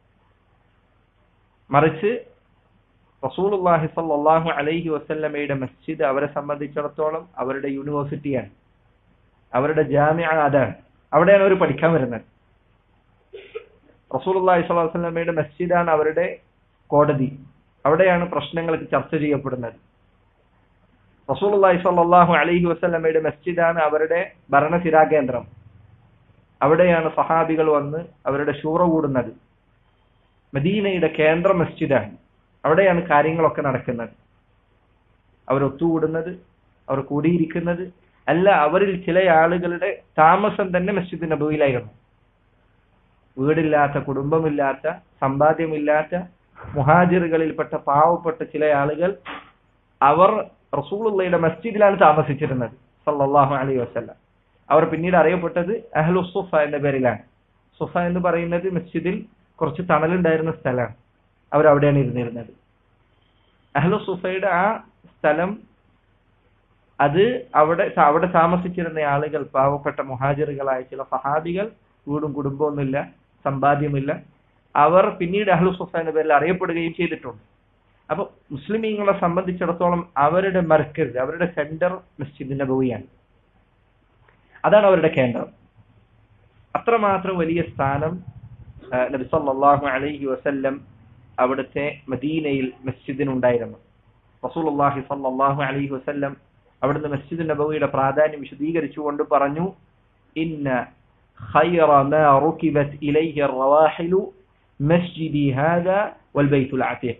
മറിച്ച് റസൂലുള്ളാഹി സ്വല്ലല്ലാഹു അലൈഹി വസല്ലമയുടെ മസ്ജിദ് അവരെ സംബന്ധിച്ചിടത്തോളം അവരുടെ യൂണിവേഴ്സിറ്റിയാണ് അവരുടെ ജാമ്യ അതാണ് അവിടെയാണ് അവർ പഠിക്കാൻ വരുന്നത് റസൂലുള്ളാഹി സ്വല്ലല്ലാഹു അലൈഹി വസല്ലമയുടെ മസ്ജിദാണ് അവരുടെ കോടതി അവിടെയാണ് പ്രശ്നങ്ങൾക്ക് ചർച്ച ചെയ്യപ്പെടുന്നത് റസൂലുള്ളാഹി സ്വല്ലല്ലാഹു അലൈഹി വസല്ലമയുടെ മസ്ജിദാണ് അവരുടെ ഭരണസിരാ കേന്ദ്രം അവിടെയാണ് സഹാബികൾ വന്ന് അവരുടെ ഷൂറ കൂടുന്നത് മദീനയുടെ കേന്ദ്ര മസ്ജിദാണ് അവിടെയാണ് കാര്യങ്ങളൊക്കെ നടക്കുന്നത് അവർ ഒത്തുകൂടുന്നത് അവർ കൂടിയിരിക്കുന്നത് അല്ല അവരിൽ ചില ആളുകളുടെ താമസം തന്നെ മസ്ജിദ് നബവിയിലായിരുന്നു വീടില്ലാത്ത കുടുംബമില്ലാത്ത സമ്പാദ്യമില്ലാത്ത മുഹാജിറുകളിൽപ്പെട്ട പാവപ്പെട്ട ചില ആളുകൾ അവർ റസൂലുള്ളയുടെ മസ്ജിദിലാണ് താമസിച്ചിരുന്നത് സല്ലല്ലാഹു അലൈഹി വസല്ലം അവർ പിന്നീട് അറിയപ്പെട്ടത് അഹ്ലു സുഫ എന്ന പേരിലാണ് സുഫ എന്ന് പറയുന്നത് മസ്ജിദിൽ കുറച്ച് തണലുണ്ടായിരുന്ന സ്ഥലമാണ് അവർ അവിടെയാണ് ഇരുന്നിരുന്നത് അഹ്ലു സുഫയുടെ ആ സ്ഥലം അത് അവിടെ അവിടെ താമസിച്ചിരുന്ന ആളുകൾ പാവപ്പെട്ട മുഹാജിറുകളായ ചില സഹാബികൾ വീടും കുടുംബമൊന്നുമില്ല സമ്പാദ്യമില്ല അവർ പിന്നീട് അഹ്ലു സുഫ എന്ന പേരിൽ അറിയപ്പെടുകയും ചെയ്തിട്ടുണ്ട് അപ്പൊ മുസ്ലിമീങ്ങളെ സംബന്ധിച്ചിടത്തോളം അവരുടെ മർക്കസ് അവരുടെ സെന്റർ മസ്ജിദ് നബവിയാണ് അതാണ് അവരുടെ കേന്ദ്രം അത്രമാത്രം വലിയ സ്ഥാനം ആ, നബി സല്ലല്ലാഹു അലൈഹി വസല്ലം അവിടുത്തെ മദീനയിൽ മസ്ജിദിനുണ്ടായിരുന്നു റസൂലുള്ളാഹി സല്ലല്ലാഹു അലൈഹി വസല്ലം അവിടുന്ന് മസ്ജിദ് നബവിയുടെ പ്രാധാന്യം വിശദീകരിച്ചുകൊണ്ട് പറഞ്ഞു ഇന്ന خير ما ركبت إليه الرواحل مسجدي هذا والبيت العتيق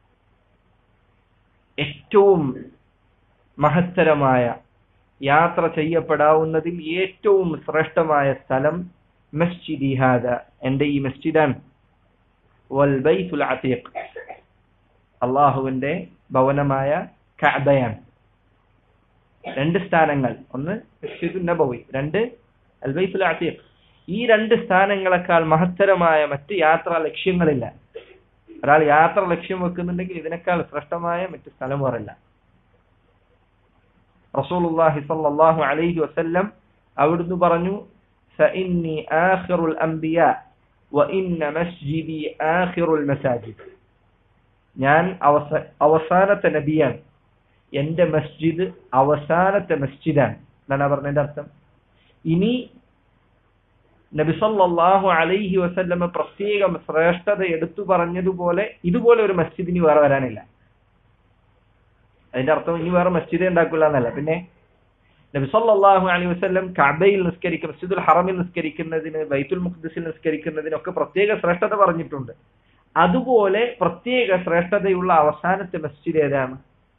ഏറ്റവും മഹത്തരമായ യാത്ര ചെയ്യപ്പെടാവുന്നതിൽ ഏറ്റവും ശ്രേഷ്ഠമായ സ്ഥലം മസ്ജിദി ഹാദ എന്റെ ഈ മസ്ജിദാണ് വൽ ബൈത്തുൽ അതീഖ് അള്ളാഹുവിന്റെ ഭവനമായ കഅബയാണ് രണ്ട് സ്ഥാനങ്ങൾ ഒന്ന് മസ്ജിദുൻ നബവി രണ്ട് അൽ ബൈത്തുൽ അതീഖ് ഈ രണ്ട് സ്ഥാനങ്ങളെക്കാൾ മഹത്തരമായ മറ്റ് യാത്രാ ലക്ഷ്യങ്ങളില്ല ഒരാൾ യാത്ര ലക്ഷ്യം വെക്കുന്നുണ്ടെങ്കിൽ ഇതിനേക്കാൾ ശ്രേഷ്ഠമായ മറ്റ് സ്ഥലം വേറില്ല റസൂലുള്ളാഹി സ്വല്ലല്ലാഹു അലൈഹി വസല്ലം അവിടുന്ന് പറഞ്ഞു فإني آخر الأنبياء وإن مسجدي آخر المساجد ഞാൻ അവസ അവസാനത്തെ നബിയാണ് എന്റെ മസ്ജിദ് അവസാനത്തെ മസ്ജിദാണ് എന്നാണ് പറഞ്ഞതിന്റെ അർത്ഥം ഇനി നബി സല്ലല്ലാഹു അലൈഹി വസല്ലമ പ്രത്യേകം ശ്രേഷ്ഠത എടുത്തു പറഞ്ഞതുപോലെ ഇതുപോലെ ഒരു മസ്ജിദ് ഇനി വേറെ വരാനില്ല അതിന്റെ അർത്ഥം ഇനി വേറെ മസ്ജിദേ ഉണ്ടാക്കില്ല എന്നല്ല പിന്നെ നബി സല്ലല്ലാഹു അലൈഹി വസല്ലം കഅബയിൽ നിസ്കരിക്കും മസ്ജിദുൽ ഹറമിൽ നിസ്കരിക്കുന്നതിന് ബൈത്തുൽ മുഖദ്ദിസിൽ നിസ്കരിക്കുന്നതിനൊക്കെ പ്രത്യേക ശ്രേഷ്ഠത പറഞ്ഞിട്ടുണ്ട് അതുപോലെ പ്രത്യേക ശ്രേഷ്ഠതയുള്ള അവസാനത്തെ മസ്ജിദ് ഏതാണ്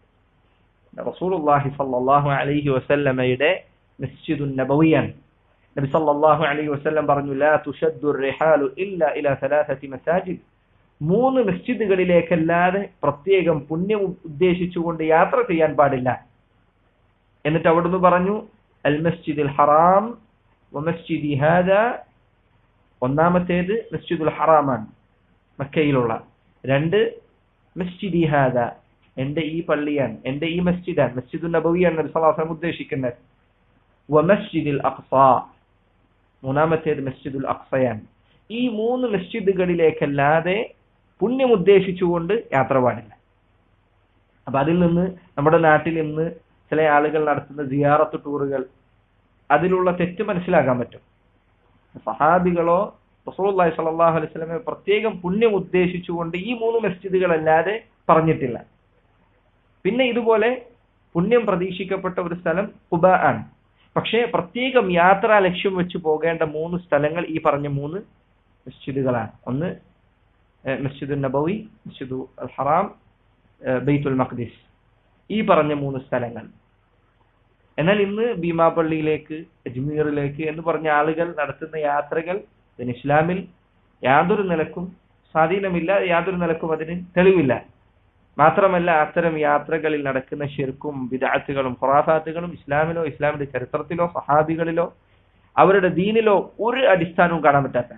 റസൂലുള്ളാഹി സല്ലല്ലാഹു അലൈഹി വസല്ലമയുടെ മസ്ജിദുൻ നബവിയാണ് നബി സല്ലല്ലാഹു അലൈഹി വസല്ലം പറഞ്ഞു ലാ തുഷദ്ദു റിഹാലു ഇല്ല ഇലാ സലാസതി മസാജിദ് മൂന്ന് മസ്ജിദുകളിലേക്കല്ലാതെ പ്രത്യേകം പുണ്യം ഉദ്ദേശിച്ചുകൊണ്ട് യാത്ര ചെയ്യാൻ പാടില്ല എന്നിട്ട് അവിടുന്ന് പറഞ്ഞു അൽ മസ്ജിദുൽ ഹറാം വമസ്ജിദി ഹാദ ഒന്നാമത്തേത് മസ്ജിദുൽ ഹറാമാണ് മക്കയിലുള്ള രണ്ട് മസ്ജിദി ഹാദ എന്റെ ഈ പള്ളിയാണ് എന്റെ ഈ മസ്ജിദാണ് മസ്ജിദുൽ നബവിയാണ് നബി സല്ലല്ലാഹു അലൈഹി വസല്ലം ഉദ്ദേശിക്കുന്നത് വമസ്ജിദുൽ അഖ്സ മൂന്നാമത്തേത് മസ്ജിദുൽ അഖ്സയാണ് ഈ മൂന്ന് മസ്ജിദുകളിലേക്കല്ലാതെ പുണ്യം ഉദ്ദേശിച്ചുകൊണ്ട് യാത്ര പാടില്ല അപ്പൊ അതിൽ നിന്ന് നമ്മുടെ നാട്ടിൽ ഇന്ന് ചില ആളുകൾ നടത്തുന്ന സിയാറത്ത് ടൂറുകൾ അതിലുള്ള തെറ്റ് മനസ്സിലാക്കാൻ പറ്റും സഹാബികളോ റസൂലുള്ളാഹി സ്വല്ലല്ലാഹു അലൈഹി വസല്ലമയെ പ്രത്യേകം പുണ്യം ഉദ്ദേശിച്ചുകൊണ്ട് ഈ മൂന്ന് മസ്ജിദുകളല്ലാതെ പറഞ്ഞിട്ടില്ല പിന്നെ ഇതുപോലെ പുണ്യം പ്രതീക്ഷിക്കപ്പെട്ട ഒരു സ്ഥലം കുബ ആണ് പക്ഷേ പ്രത്യേകം യാത്രാ ലക്ഷ്യം വെച്ച് പോകേണ്ട മൂന്ന് സ്ഥലങ്ങൾ ഈ പറഞ്ഞ മൂന്ന് മസ്ജിദുകളാണ് ഒന്ന് ഏഹ്, മസ്ജിദുൽ നബവി മസ്ജിദു അൽ ഹറാം ഏഹ്, ബെയ്ത്തുൽ മഖ്ദിസ് ഈ പറഞ്ഞ മൂന്ന് സ്ഥലങ്ങൾ എന്നാൽ ഇന്ന് ഭീമാപള്ളിയിലേക്ക് അജ്മീറിലേക്ക് എന്ന് പറഞ്ഞ ആളുകൾ നടത്തുന്ന യാത്രകൾ ഇതിന് ഇസ്ലാമിൽ യാതൊരു നിലക്കും സ്വാധീനമില്ല യാതൊരു നിലക്കും അതിന് തെളിവില്ല മാത്രമല്ല അത്തരം യാത്രകളിൽ നടക്കുന്ന ശിർക്കും വിദാത്തുകളും ഖുറാഫാത്തുകളും ഇസ്ലാമിലോ ഇസ്ലാമിന്റെ ചരിത്രത്തിലോ സഹാബികളിലോ അവരുടെ ദീനിലോ ഒരു അടിസ്ഥാനവും കാണാൻ പറ്റാത്ത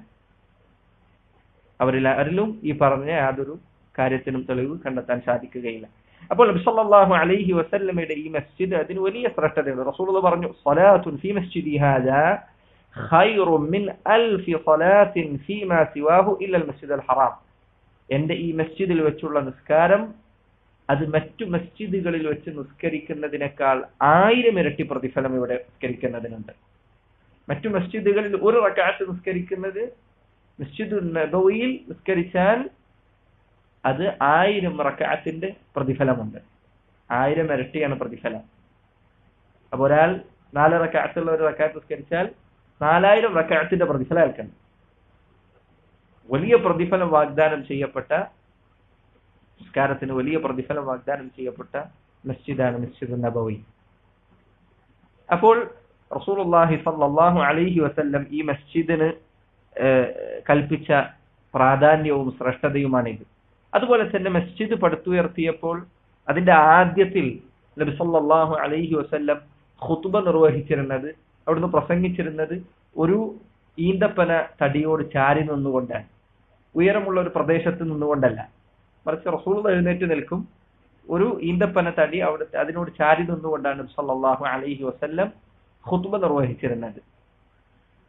അവരിൽ ആരിലും ഈ പറഞ്ഞ യാതൊരു കാര്യത്തിനും തെളിവ് കണ്ടെത്താൻ സാധിക്കുകയില്ല അപ്പോൾ നബി സല്ലല്ലാഹു അലൈഹി വസല്ലമയുടെ ഈ മസ്ജിദ് അതിന് വലിയ ശ്രേഷ്ഠതയുണ്ട് റസൂൽ പറഞ്ഞു സ്വലാത്തുൻ ഫീ മസ്ജിദി ഹാദാ ഖൈറു മിൻ അൽഫി സ്വലാത്തിൻ ഫീമാ സിവാഹു ഇല്ലൽ മസ്ജിദുൽ ഹറാം എന്റെ ഈ മസ്ജിദിൽ വെച്ചുള്ള നിസ്കാരം അത് മറ്റു മസ്ജിദുകളിൽ വെച്ച് നിസ്കരിക്കുന്നതിനേക്കാൾ ആയിരം ഇരട്ടി പ്രതിഫലം ഇവിടെ നിസ്കരിക്കുന്നതിനുണ്ട് മറ്റു മസ്ജിദുകളിൽ ഒരു റക്കാത്ത് നിസ്കരിക്കുന്നത് മസ്ജിദു നബവിയിൽ നിസ്കരിച്ചാൽ അത് ആയിരം റക്കാത്തിന്റെ പ്രതിഫലമുണ്ട് ആയിരം ഇരട്ടിയാണ് പ്രതിഫലം അപ്പൊ ഒരാൾ നാല് റക്കാത്തുള്ള ഒരു റക്കാത്ത് നിസ്കരിച്ചാൽ നാലായിരം റക്കാത്തിന്റെ പ്രതിഫലം അയൽക്കണം വലിയ പ്രതിഫലം വാഗ്ദാനം ചെയ്യപ്പെട്ട നിസ്കാരത്തിന് വലിയ പ്രതിഫലം വാഗ്ദാനം ചെയ്യപ്പെട്ട മസ്ജിദാണ് മസ്ജിദ് നബവി അപ്പോൾ റസൂലുള്ളാഹി സ്വല്ലല്ലാഹു അലൈഹി വസല്ലം ഈ മസ്ജിദിന് ഏഹ്, കൽപ്പിച്ച പ്രാധാന്യവും ശ്രേഷ്ഠതയുമാണിത് അതുപോലെ തന്നെ മസ്ജിദ് പടുത്തുയർത്തിയപ്പോൾ അതിന്റെ ആദ്യത്തിൽ നബി സല്ലല്ലാഹു അലൈഹി വസല്ലം ഖുത്ബ നിർവഹിച്ചിരുന്നത് അവിടുന്ന് പ്രസംഗിച്ചിരുന്നത് ഒരു ഈന്തപ്പന തടിയോട് ചാരി നിന്നുകൊണ്ടാണ് ഉയരമുള്ള ഒരു പ്രദേശത്ത് നിന്നുകൊണ്ടല്ല മറിച്ച് റസൂൾ എഴുന്നേറ്റ് നിൽക്കും ഒരു ഈന്തപ്പന തടി അവിടുത്തെ അതിനോട് ചാരി നിന്നുകൊണ്ടാണ് നബി സല്ലല്ലാഹു അലൈഹി വസല്ലം ഖുത്ബ നിർവഹിച്ചിരുന്നത്